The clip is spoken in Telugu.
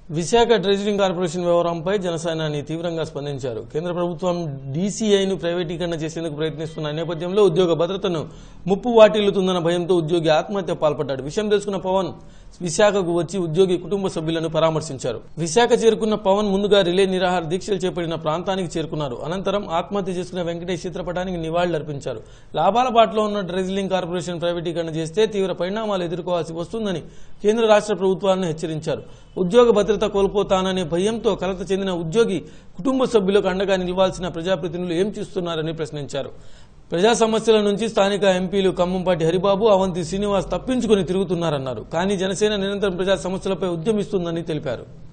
విశాఖ డ్రెజింగ్ కార్పొరేషన్ వ్యవహారంపై జనసేనాని తీవ్రంగా స్పందించారు కేంద్ర ప్రభుత్వం డీసీఐను ప్రైవేటీకరణ చేసేందుకు ప్రయత్నిస్తున్న నేపథ్యంలో ఉద్యోగ భద్రతను ముప్పు వాటిల్లుతుందన్న భయంతో ఉద్యోగి ఆత్మహత్య పాల్పడ్డాడు విషయం తెలుసుకున్న పవన్ విశాఖకు వచ్చి ఉద్యోగి కుటుంబ సభ్యులను పరామర్శించారు విశాఖ చేరుకున్న పవన్ ముందుగా రిలే నిరాహార దీక్షలు చేపట్టిన ప్రాంతానికి చేరుకున్నారు అనంతరం ఆత్మహత్య చేసుకున్న వెంకటేష్ చిత్రపటానికి నివాళులర్పించారు లాభాల బాటలో ఉన్న డ్రెజిలింగ్ కార్పొరేషన్ ప్రైవేటీకరణ చేస్తే తీవ్ర పరిణామాలు ఎదుర్కోవాల్సి వస్తుందని కేంద్ర రాష్ట్ర ప్రభుత్వాలను హెచ్చరించారు ఉద్యోగ భద్రత కోల్పోతాననే భయంతో కలత చెందిన ఉద్యోగి కుటుంబ సభ్యులకు అండగా నిలవాల్సిన ప్రజాప్రతినిధులు ఏం చేస్తున్నారని ప్రశ్నించారు ప్రజా సమస్యల నుంచి స్థానిక ఎంపీలు ఖమ్మంపాటి హరిబాబు అవంతి శ్రీనివాస్ తప్పించుకుని తిరుగుతున్నారన్నారు కానీ జనసేన నిరంతరం ప్రజా సమస్యలపై ఉద్యమిస్తుందని తెలిపారు